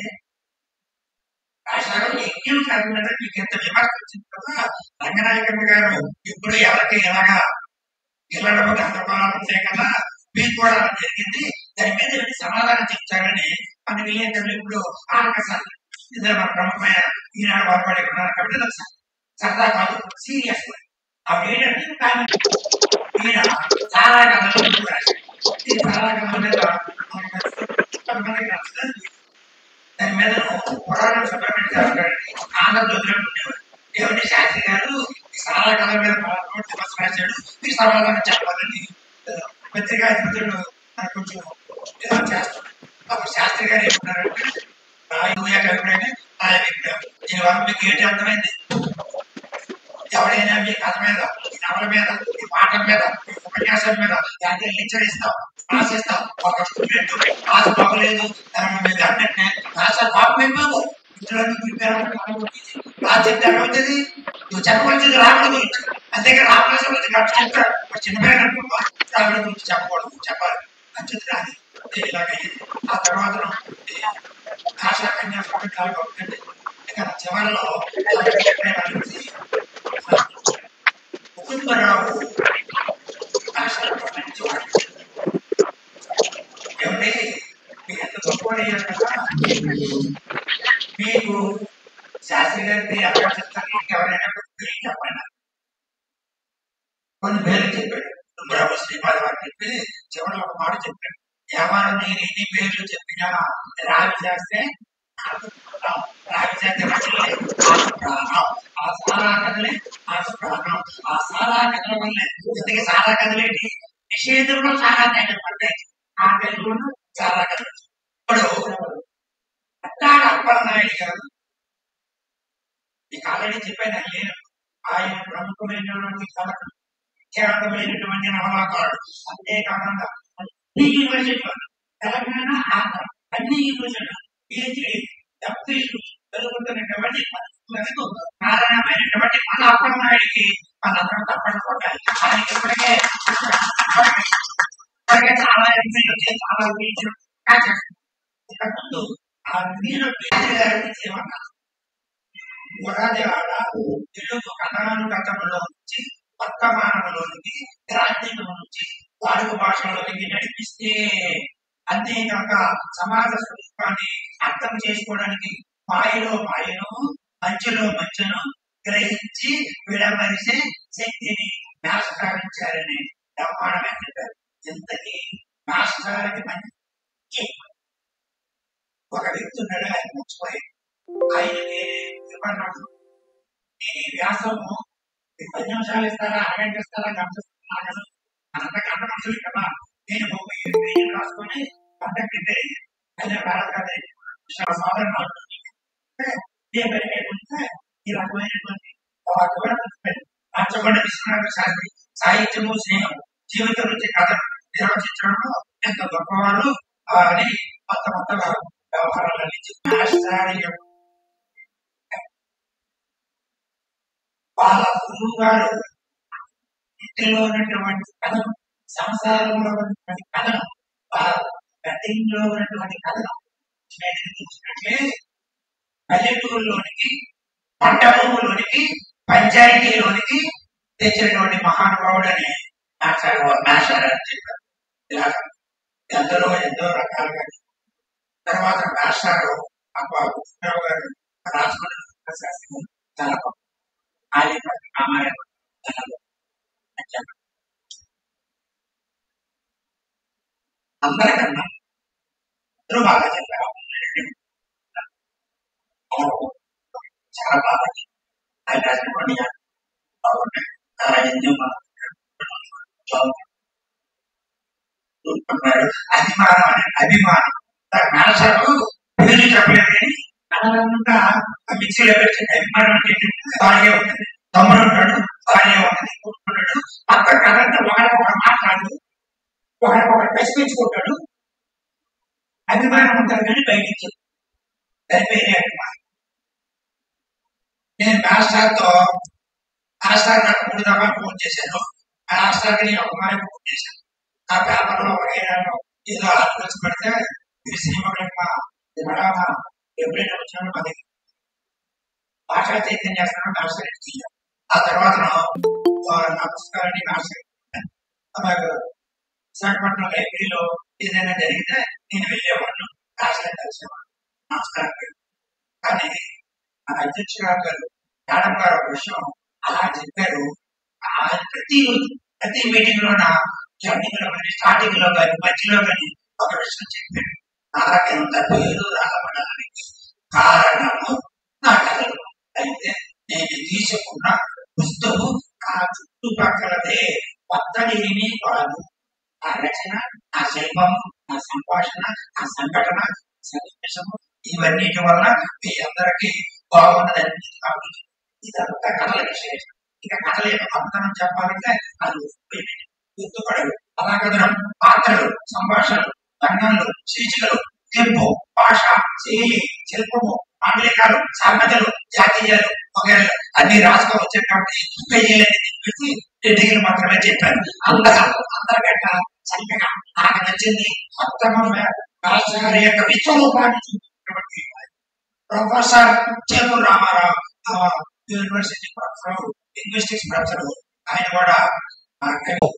రాష్ట్రాలు యజ్ఞం కాకుండా మీకు ఎంత విమర్శ వచ్చింది కదా రంగనాయకమ్మ గారు ఇప్పుడు ఎవరికి ఎలాగా పిల్లలకు గందరగోళాలు ఉంటాయి కదా మీకు కూడా అలా జరిగింది దాని మీద వీళ్ళు సమాధానం చెప్తారని మన విలేకరులు ఇప్పుడు ఆకసారి ఇద్దరు మన ప్రముఖమైన ఈనాడు బాధపడి ఉన్నారు కాబట్టి నాకు స- సరదా కాదు సీరియస్ అవి ఏంటంటే దాన్ని ఈయన చాలా కథలు ముందు రాశాడు. ఈ చాలా కథల మీద మనకు కొంతమందికి నచ్చుతుంది. దాని మీద పురాణం సుబ్రహ్మణ్య గారు గారిని ఆనందోదయం ఉండేవారు దేవుడి శాస్త్రి గారు ఈ చాలా కథల మీద పలానా దివసం రాశాడు ఈ సమాధానం చెప్పాలని ఆ, పత్రికా అధిపతులు నాకు కొంచెం ఏదో చేస్తారు అప్పుడు శాస్త్రి గారు ఏమన్నారంటే రాయ కవిడని ఆయన విగ్రహం దీనివల్ల మీకు ఏంటి అర్థమైంది ఎవడైనా మీ కథ మీద ఈ నవల మీద ఈ పాఠం మీద ఈ ఉపన్యాసం మీద దాన్ని లెక్చర్ ఇస్తాం క్లాస్ ఇస్తాం ఒక స్టూడెంట్ క్లాస్ బాగలేదు దాని మీద అన్నట్టే క్లాస్ పాపం అయిపోదు ఇంట్లో ప్రిపేర్ క్లాస్ చెప్తే ఏమవుతుంది నువ్వు చెప్పవలసింది రావణ గురించి అంతేగా రామరాజు గురించి కాబట్టి చెప్తాడు మరి చిన్నపిల్లలు అనుకుంటా రావణ గురించి చెప్పకూడదు చెప్పాలి మంచిది రాదు ఇలాగ అయ్యింది. ఆ తర్వాత ఈ భాషా కన్యాస్వామి చాలా గొప్పది ఇక చివరిలో కుటుంబరావు భాషలో మంచివాడు ఏమండి మీరు ఎంత గొప్పవాడయ్యారు కదా మీకు శాస్త్రి గారికి ఎక్కడ చెప్తారు ఎవరైనా పేరు చెప్పండి కొన్ని పేర్లు చెప్పాడు కుటుంబరావు శ్రీపాద వారు చెప్పి చివరిలో ఒక మాట చెప్పాడు ఎవరు నేను ఎన్ని పేర్లు చెప్పినా రావి చేస్తే రావి చేస్తే మనుషులే ఆసు ప్రాణం ఆ సారా కథలే ఆసు ప్రాణం ఆ సారా కథల వల్లే ఇంతకీ సారా కథలేంటి నిషేధంలో సారా కథలు పడ్డాయి ఆ తెలుగులో సారా కథలు ఇప్పుడు అట్టాడు అప్పలనాయుడు గారు మీకు ఆల్రెడీ చెప్పాను ఆయన లేరు ఆయన ప్రముఖమైనటువంటి కథకు విఖ్యాతమైనటువంటి నవలాకారుడు అంతేకాకుండా అన్ని యూనివర్సిటీలు తెలంగాణ ఆంధ్ర అన్ని యూనివర్సిటీలు పిహెచ్డి డబ్బులు చదువుతున్నటువంటి మనకు కారణమైనటువంటి మన అప్పలనాయుడికి మనందరం తప్పని కొట్టాలి ఆయనకి ఇప్పటికే ఇప్పటికే చాలా ఎంపీలు వచ్చి చాలా వీళ్ళు ఇంతకుముందు ఆ మీరు గారికి ఏమన్నారు గురాదేవాడ తెలుగు కథనాను గతంలో నుంచి వర్తమానంలోనికి గ్రాంధికం నుంచి వాడుక భాషలోకి నడిపిస్తే అంతేకాక సమాజ స్వరూపాన్ని అర్థం చేసుకోవడానికి మాయలో మాయను మంచులో మంచును గ్రహించి విడమరిసే శక్తిని నాశకారించారని బ్రహ్మాండమే చెప్పారు ఇంతకీ నాశకాలకి మంచి ఒక వ్యక్తి ఉన్నాడు ఆయన మర్చిపోయాడు ఆయనకి ఇవ్వన్నాడు ఈ వ్యాసము ఈ పది నిమిషాలు ఇస్తారా అరగంట ఇస్తారా గంట ఇస్తారా అంత గంట మనుషులు కదా నేను ముప్పై ఏడు పేజీలు రాసుకొని గంటకి ఆయన వేళ సాధారణ ఈ రకమైనటువంటి పంచకొండ విశ్వనాథ శాస్త్రి సాహిత్యము స్నేహం జీవితం నుంచి కథ నిర్వచించడంలో ఎంత గొప్పవాళ్ళు అని మొత్తం మొత్తం వ్యవహారాలు మాస్టర్ యొక్క వాళ్ళ గురువు గారు ఇంటిలో ఉన్నటువంటి కథను సంసారంలో ఉన్నటువంటి కథను వాళ్ళ గడ్డింలో ఉన్నటువంటి కథను చూసినట్లే పల్లెటూరులోనికి పంట భూములోనికి పంచాయతీలోనికి తెచ్చినటువంటి మహానుభావుడని మాస్టర్ మాస్టర్ అని చెప్పారు ఇలా ఎందరో ఎంతో రకాలుగా తర్వాత మాస్టర్ అబ్బా కృష్ణరావు గారు రాజమండ్రి శాస్త్రి చాలా గొప్ప ఆయన రామాయణ చాలా గొప్ప అని చెప్పారు. అందరికన్నా అందరూ బాగా చెప్పారు చాలా బాగా చెప్పారు. ఆయన రాసినటువంటి బాగున్నాయి ఎన్నో చూసుకున్నాడు అభిమానం అనే అభిమానం నాశాలు పేరు చెప్పలేదు కానీ అనంతా మిక్సీలో పెట్టి అభిమానం అంటే బాగా ఉంటుంది తమ్ముడు ఉంటాడు బాగా ఉంటుంది కూర్చున్నాడు అక్కడ కథంతా ఒకరికొకరు మాట్లాడు ఒకరికొకరు ప్రశ్నించుకుంటాడు అభిమానం ఉంటారు కానీ బయటికి చెప్పు. దాని పేరే అభిమానం నేను మాస్టర్తో మాస్టర్ నాకు మూడు దఫా ఫోన్ చేశాను మాస్టర్కి నేను ఒక మాట ఫోన్ చేశాను ఆ పేపర్లో వగైరాలో ఏదో ఆలోచన పెడితే ఇది సినిమా మరామా ఎప్పుడైనా వచ్చినా మా దగ్గర భాషా చైతన్యం చేస్తాను మాస్టర్ చేయాలి ఆ తర్వాత నా పుస్తకాలన్నీ మాస్టర్ అలాగే విశాఖపట్నం లైబ్రరీలో ఏదైనా జరిగితే నేను వెళ్ళేవాడిని మాస్టర్ కలిసేవాడిని నమస్కారం కానీ మన అధ్యక్షురాలు గారు మేడం గారు ఒక విషయం అలా చెప్పారు ఆ ప్రతి ప్రతి మీటింగ్ లోన స్టార్టింగ్ లో కానీ స్టార్టింగ్ లో కానీ మధ్యలో కానీ ఒక విషయం చెప్పారు నాకెంత పేరు రావడానికి కారణము నా కథలు అయితే నేను తీసుకున్న పుస్తకం ఆ చుట్టుపక్కలదే కొత్తది ఏమీ కాదు ఆ రచన ఆ శిల్పం ఆ సంభాషణ ఆ సంఘటన సన్నివేశము ఇవన్నిటి వల్ల మీ అందరికీ బాగున్నదని కాబట్టి ఇదంతా కథల విశేషం ఇక కథల యొక్క గొప్పతనం చెప్పాలంటే అది గుర్తుపడరు కథాకథనం పాత్రలు సంభాషణలు రంగంలు శీర్షికలు తెంపు భాష శైలి శిల్పము మాండలికాలు సామెతలు జాతీయాలు వగైరా అన్ని రాసుకోవచ్చు కాబట్టి పేజీలన్నీ తిప్పేసి డిగ్రీలు మాత్రమే చెప్పాను అందరూ అందరికంటే చక్కగా నాకు నచ్చింది మొత్తం రాష్ట్ర గారి యొక్క విశ్వరూపాన్ని చూపించినటువంటి ప్రొఫెసర్ చేపూర్ రామారావు ఆ, యూనివర్సిటీ ప్రొఫెసర్ లింగ్విస్టిక్స్ ప్రొఫెసర్ ఆయన కూడా ఆ,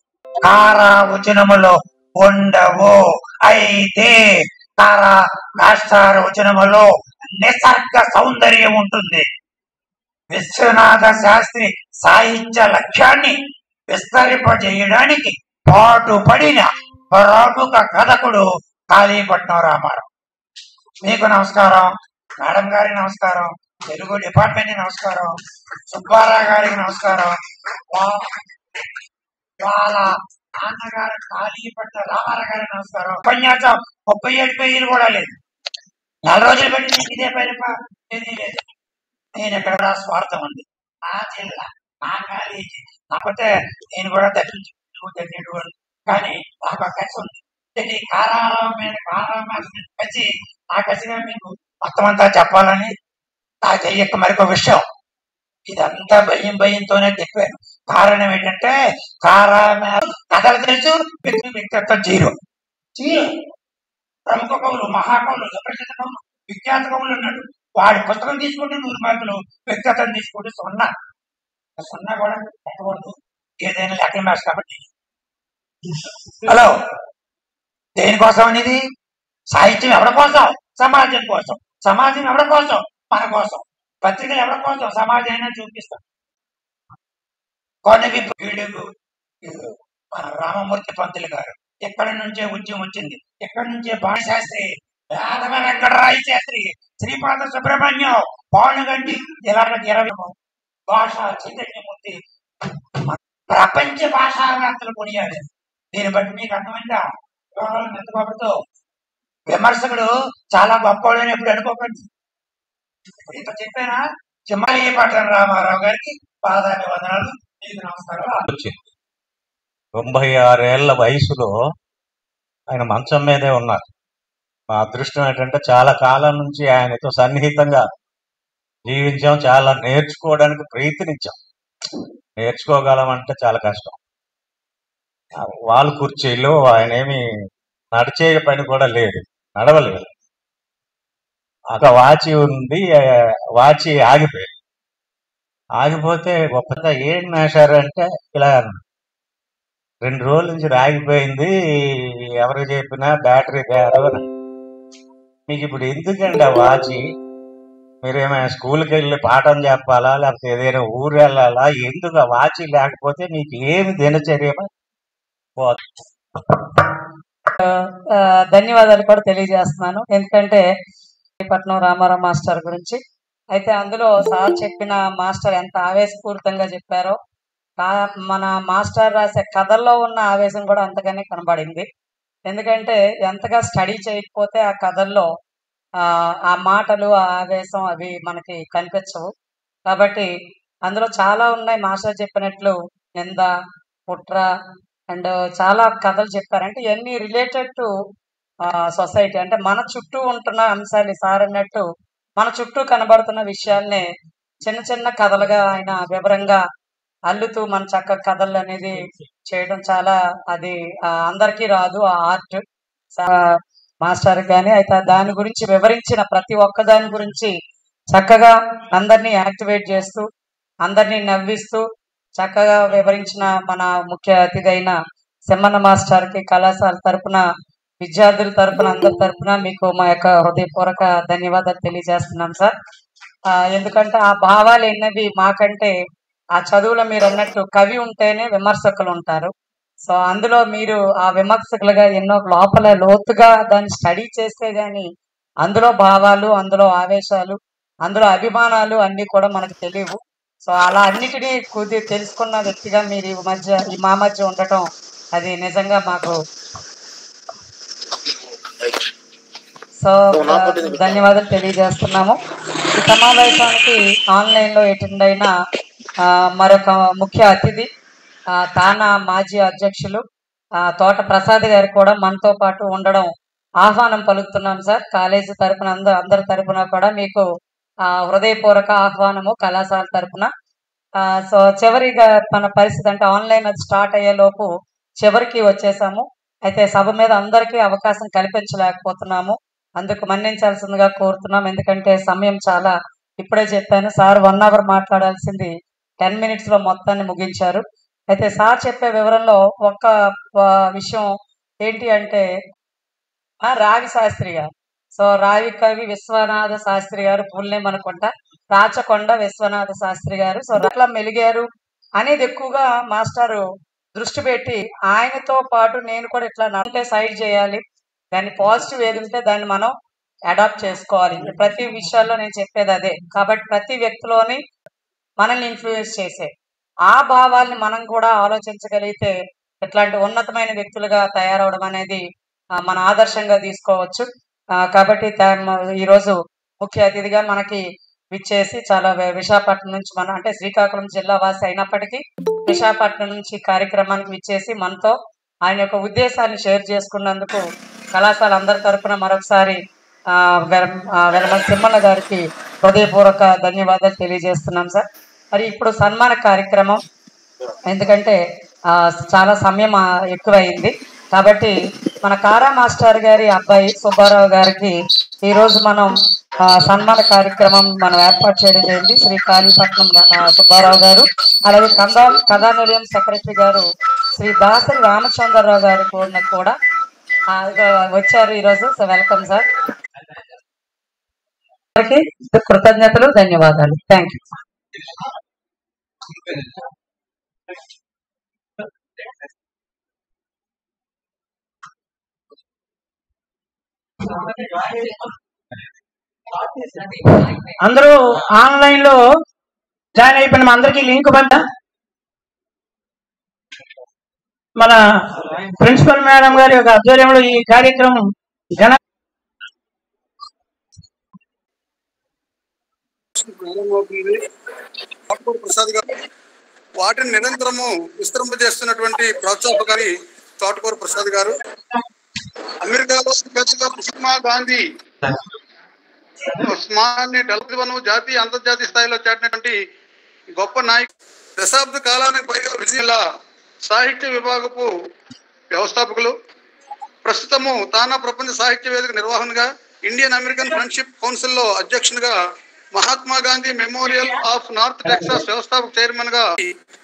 కారా వచనములో ఉండవు అయితే కారా రాష్ట్రాల వచనములో నిసర్గ సౌందర్యం ఉంటుంది విశ్వనాథ శాస్త్రి సాహిత్య లక్ష్యాన్ని విస్తరింపజేయడానికి పాటుపడిన ప్రముఖ కథకుడు కాళీపట్నం రామారావు మీకు నమస్కారం మేడం గారికి నమస్కారం తెలుగు డిపార్ట్మెంట్ నమస్కారం సుబ్బారావు గారికి నమస్కారం వా- వాళ్ళ నాన్నగారు కాళీపట్ల రామారావు గారికి నమస్కారం ఉపన్యాసం ముప్పై ఏడు పేజీలు కూడా లేదు నెల రోజులు పెట్టి నీకు ఇదే పైన ఏదీ లేదు నేను ఎక్కడ కూడా స్వార్థం ఉంది నా జిల్లా నా కాలేజీ కాకపోతే నేను కూడా తగ్గించుకుంటున్నాడు కానీ నాకు ఆ కసి ఉంది ఇది కారారావు మీద కారారావు మీద కసి ఆ కసిగా మీకు మొత్తం అంతా చెప్పాలని నా చెయ్యక మరొక విషయం ఇదంతా భయం భయంతోనే చెప్పాను కారణం ఏంటంటే కారా మీద కథలు తెలుసు వ్యక్తి వ్యక్తిత్వం జీరో జీరో ప్రముఖ కవులు మహాకవులు సుప్రసిద్ధ కవులు విఖ్యాత కవులు ఉన్నాడు వాడి పుస్తకం తీసుకుంటే నూరు మార్కులు వ్యక్తిగతం తీసుకుంటే సున్నా ఆ సున్నా కూడా పెట్టకూడదు ఏదైనా లెక్కలు మ్యాథ్స్ కాబట్టి హలో దేనికోసం అనేది సాహిత్యం ఎవరి కోసం సమాజం కోసం సమాజం ఎవరి కోసం మన కోసం పత్రికలు ఎవరి కోసం సమాజాన్ని చూపిస్తాం కొనవి వీడుగు మన రామమూర్తి పంతులు గారు ఎక్కడి నుంచే ఉద్యమం వచ్చింది ఎక్కడి నుంచే బాణశాస్త్రి యాదవ వెంకటరాయ శాస్త్రి శ్రీపాద సుబ్రహ్మణ్యం పానుగండి ఇలాగ ఇరవై భాష చైతన్యమూర్తి ప్రపంచ భాషావేత్తలు కొనియాడు దీన్ని బట్టి మీకు అర్థమైందా కేవలం మెత్తబాబుతో విమర్శకుడు చాలా గొప్పవాడు అని ఎప్పుడు అనుకోకండి ఇప్పుడు ఇంత చెప్పానా చిమ్మలి పట్టణ రామారావు గారికి పాదాభి వందనాలు మీకు నమస్కారాలు వచ్చింది తొంభై ఆరేళ్ల వయసులో ఆయన మంచం మీదే ఉన్నారు మా అదృష్టం ఏంటంటే చాలా కాలం నుంచి ఆయనతో సన్నిహితంగా జీవించాం చాలా నేర్చుకోవడానికి ప్రయత్నించాం నేర్చుకోగలం అంటే చాలా కష్టం ఆ వాల్ కుర్చీలో ఆయన ఏమి నడిచే పని కూడా లేదు నడవలేదు ఒక వాచి ఉంది ఆ వాచి ఆగిపోయింది ఆగిపోతే గొప్పగా ఏం మేషారు అంటే ఇలా అన్నారు. రెండు రోజుల నుంచి ఆగిపోయింది ఎవరికి చెప్పినా బ్యాటరీ తయారు అని మీకు ఇప్పుడు ఎందుకండి ఆ వాచి మీరేమైనా స్కూల్కి వెళ్ళి పాఠం చెప్పాలా లేకపోతే ఏదైనా ఊరు వెళ్ళాలా ఎందుకు ఆ వాచి లేకపోతే మీకు ఏమి దినచర్య ఆ, ధన్యవాదాలు కూడా తెలియజేస్తున్నాను ఎందుకంటే పట్నం రామారావు మాస్టర్ గురించి అయితే అందులో సార్ చెప్పిన మాస్టర్ ఎంత ఆవేశపూరితంగా చెప్పారో కా- మన మాస్టర్ రాసే కథల్లో ఉన్న ఆవేశం కూడా అంతగానే కనబడింది ఎందుకంటే ఎంతగా స్టడీ చేయకపోతే ఆ కథల్లో ఆ ఆ మాటలు ఆ ఆవేశం అవి మనకి కనిపించవు కాబట్టి అందులో చాలా ఉన్నాయి మాస్టర్ చెప్పినట్లు నింద కుట్ర అండ్ చాలా కథలు చెప్పారు అంటే ఇవన్నీ రిలేటెడ్ టు సొసైటీ అంటే మన చుట్టూ ఉంటున్న అంశాలు సార్ అన్నట్టు మన చుట్టూ కనబడుతున్న విషయాల్ని చిన్న చిన్న కథలుగా ఆయన వివరంగా అల్లుతూ మన చక్క కథలు అనేది చేయడం చాలా అది ఆ, అందరికీ రాదు ఆ ఆర్ట్ మాస్టర్ కానీ అయితే దాని గురించి వివరించిన ప్రతి ఒక్క దాని గురించి చక్కగా అందరినీ యాక్టివేట్ చేస్తూ అందరినీ నవ్విస్తూ చక్కగా వివరించిన మన ముఖ్య అతిథి అయిన సెమ్మన్న మాస్టర్ కి కళాశాల తరపున విద్యార్థుల తరపున అందరి తరపున మీకు మా యొక్క హృదయపూర్వక ధన్యవాదాలు తెలియజేస్తున్నాం సార్ ఆ, ఎందుకంటే ఆ భావాలు ఎన్నవి మాకంటే ఆ చదువులో మీరు అన్నట్టు కవి ఉంటేనే విమర్శకులు ఉంటారు సో అందులో మీరు ఆ విమర్శకులుగా ఎన్నో లోపల లోతుగా దాన్ని స్టడీ చేస్తే గాని అందులో భావాలు అందులో ఆవేశాలు అందులో అభిమానాలు అన్ని కూడా మనకు తెలియవు సో అలా అన్నిటినీ కొద్ది తెలుసుకున్న వ్యక్తిగా మీరు ఈ మధ్య ఈ మా మధ్య ఉండటం అది నిజంగా మాకు సో ఆ, ధన్యవాదాలు తెలియజేస్తున్నాము ఈ సమావేశానికి ఆన్లైన్ లో అటెండ్ అయిన ఆ, మరొక ముఖ్య అతిథి ఆ, తానా మాజీ అధ్యక్షులు ఆ, తోట ప్రసాద్ గారు కూడా మనతో పాటు ఉండడం ఆహ్వానం పలుకుతున్నాం సార్ కాలేజీ తరపున అందరు అందరి తరపున కూడా మీకు ఆ, హృదయపూర్వక ఆహ్వానము కళాశాల తరపున ఆ, సో చివరిగా మన పరిస్థితి అంటే ఆన్లైన్ అది స్టార్ట్ అయ్యే లోపు చివరికి వచ్చేసాము అయితే సభ మీద అందరికీ అవకాశం కల్పించలేకపోతున్నాము అందుకు మన్నించాల్సిందిగా కోరుతున్నాం ఎందుకంటే సమయం చాలా ఇప్పుడే చెప్పాను సార్ వన్ అవర్ మాట్లాడాల్సింది టెన్ మినిట్స్ లో మొత్తాన్ని ముగించారు అయితే సార్ చెప్పే వివరంలో ఒక్క ఆ, విషయం ఏంటి అంటే ఆ, రావి శాస్త్రి గారు సో రావి కవి విశ్వనాథ శాస్త్రి గారు ఫుల్ నేమ్ అనుకుంటా రాచకొండ విశ్వనాథ శాస్త్రి గారు సో అట్లా మెలిగారు అనేది ఎక్కువగా మాస్టారు దృష్టి పెట్టి ఆయనతో పాటు నేను కూడా ఇట్లా అంటే సైడ్ చేయాలి దాన్ని పాజిటివ్ ఏది ఉంటే దాన్ని మనం అడాప్ట్ చేసుకోవాలి ప్రతి విషయాల్లో నేను చెప్పేది అదే కాబట్టి ప్రతి వ్యక్తిలోని మనల్ని ఇన్ఫ్లుయెన్స్ చేసే ఆ భావాల్ని మనం కూడా ఆలోచించగలిగితే ఇట్లాంటి ఉన్నతమైన వ్యక్తులుగా తయారవడం అనేది ఆ, మన ఆదర్శంగా తీసుకోవచ్చు ఆ, కాబట్టి తా- ఈరోజు ముఖ్య అతిథిగా మనకి విచ్చేసి చాలా వి- విశాఖపట్నం నుంచి మన అంటే శ్రీకాకుళం జిల్లా వాసి అయినప్పటికీ విశాఖపట్నం నుంచి ఈ కార్యక్రమానికి విచ్చేసి మనతో ఆయన యొక్క ఉద్దేశాన్ని షేర్ చేసుకున్నందుకు కళాశాల అందరి తరపున మరొకసారి ఆ, వెల- ఆ, వెలమల తిమ్మన్న గారికి హృదయపూర్వక ధన్యవాదాలు తెలియజేస్తున్నాం సార్ మరి ఇప్పుడు సన్మాన కార్యక్రమం ఎందుకంటే ఆ, చాలా సమయం ఆ, ఎక్కువైంది కాబట్టి మన కారా మాస్టర్ గారి అబ్బాయి సుబ్బారావు గారికి ఈ రోజు మనం ఆ, సన్మాన కార్యక్రమం మనం ఏర్పాటు చేయడం జరిగింది శ్రీ కాళీపట్నం ఆ, సుబ్బారావు గారు అలాగే కథా కథానిలయం సెక్రటరీ గారు శ్రీ దాసరి రామచంద్రరావు గారు కూడా కూడా ఆ, ఇక వచ్చారు ఈరోజు సో వెల్కమ్ సార్ అందరికీ కృతజ్ఞతలు ధన్యవాదాలు థ్యాంక్ యూ అందరూ ఆన్లైన్ లో జాయిన్ అయిపోయిన మా అందరికీ లింక్ పంపా మన ప్రిన్సిపల్ మేడం గారి యొక్క ఆధ్వర్యంలో ఈ కార్యక్రమం ఘన ప్రారంభమవుతుంది డాక్టర్ ప్రసాద్ గారు వాటిని నిరంతరము విస్తరింపజేస్తున్నటువంటి ప్రోత్సాహకారి తోటకూర ప్రసాద్ గారు అమెరికాలో పెద్దగా మహాత్మా గాంధీ ఉస్మాన్ని డల్వను జాతీయ అంతర్జాతీయ స్థాయిలో చాటినటువంటి గొప్ప నాయకు దశాబ్ద కాలానికి పైగా విజయాల సాహిత్య విభాగపు వ్యవస్థాపకులు ప్రస్తుతము తానా ప్రపంచ సాహిత్య వేదిక నిర్వహణగా ఇండియన్ అమెరికన్ ఫ్రెండ్షిప్ కౌన్సిల్ లో అధ్యక్షునిగా Mahatma Gandhi memorial of North Texas వ్యవస్థాపక చైర్మన్ గా